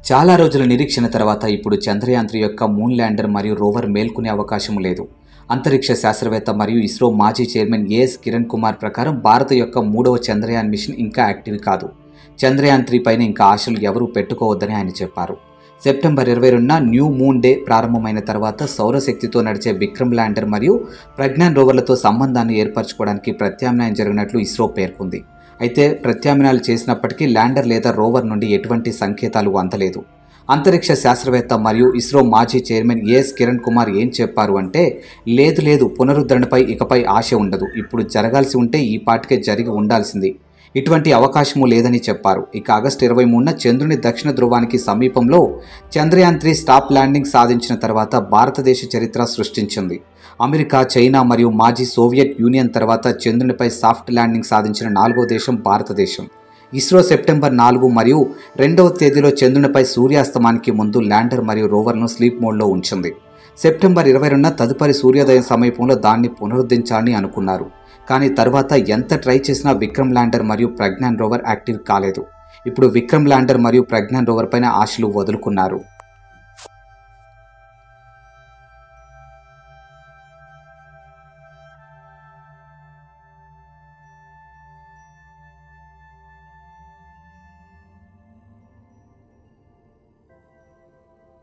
చాలా రోజుల నిరీక్షణ తర్వాత ఇప్పుడు చంద్రయాన్ త్రీ యొక్క మూన్ ల్యాండర్ మరియు రోవర్ మేల్కొనే అవకాశం లేదు అంతరిక్ష శాస్త్రవేత్త మరియు ఇస్రో మాజీ చైర్మన్ ఏఎస్ కిరణ్ కుమార్ ప్రకారం భారత్ యొక్క మూడవ చంద్రయాన్ మిషన్ ఇంకా యాక్టివ్ కాదు చంద్రయాన్ త్రీ పైన ఇంకా ఆశలు ఎవరూ పెట్టుకోవద్దని ఆయన చెప్పారు సెప్టెంబర్ ఇరవై రెండున న్యూ మూన్ డే ప్రారంభమైన తర్వాత సౌరశక్తితో నడిచే విక్రమ్ ల్యాండర్ మరియు ప్రజ్ఞాన్ రోవర్లతో సంబంధాన్ని ఏర్పరచుకోవడానికి ప్రత్యామ్నాయం జరిగినట్లు ఇస్రో పేర్కొంది అయితే ప్రత్యామ్నాయాలు చేసినప్పటికీ ల్యాండర్ లేదా రోవర్ నుండి ఎటువంటి సంకేతాలు అందలేదు అంతరిక్ష శాస్త్రవేత్త మరియు ఇస్రో మాజీ చైర్మన్ ఏఎస్ కిరణ్ కుమార్ ఏం చెప్పారు అంటే లేదు లేదు పునరుద్ధరణపై ఇకపై ఆశ ఉండదు ఇప్పుడు జరగాల్సి ఉంటే ఈ పాటికే జరిగి ఉండాల్సింది ఇటువంటి అవకాశము లేదని చెప్పారు ఇక ఆగస్టు ఇరవై మూడున చంద్రుని దక్షిణ ధ్రువానికి సమీపంలో చంద్రయాన్ త్రీ స్టాప్ ల్యాండింగ్ సాధించిన తర్వాత భారతదేశ చరిత్ర సృష్టించింది అమెరికా చైనా మరియు మాజీ సోవియట్ యూనియన్ తర్వాత చంద్రునిపై సాఫ్ట్ ల్యాండింగ్ సాధించిన నాలుగో దేశం భారతదేశం ఇస్రో సెప్టెంబర్ నాలుగు మరియు రెండవ తేదీలో చంద్రునిపై సూర్యాస్తమానికి ముందు ల్యాండర్ మరియు రోవర్ను స్లీప్ మోడ్లో ఉంచింది సెప్టెంబర్ ఇరవై రెండున తదుపరి సూర్యోదయం సమీపంలో దాన్ని పునరుద్ధరించాలని అనుకున్నారు కానీ తర్వాత ఎంత ట్రై చేసినా విక్రమ్ ల్యాండర్ మరియు ప్రజ్ఞాన్ రోవర్ యాక్టివ్ కాలేదు ఇప్పుడు విక్రమ్ ల్యాండర్ మరియు ప్రజ్ఞాన్ రోవర్ పైన ఆశలు వదులుకున్నారు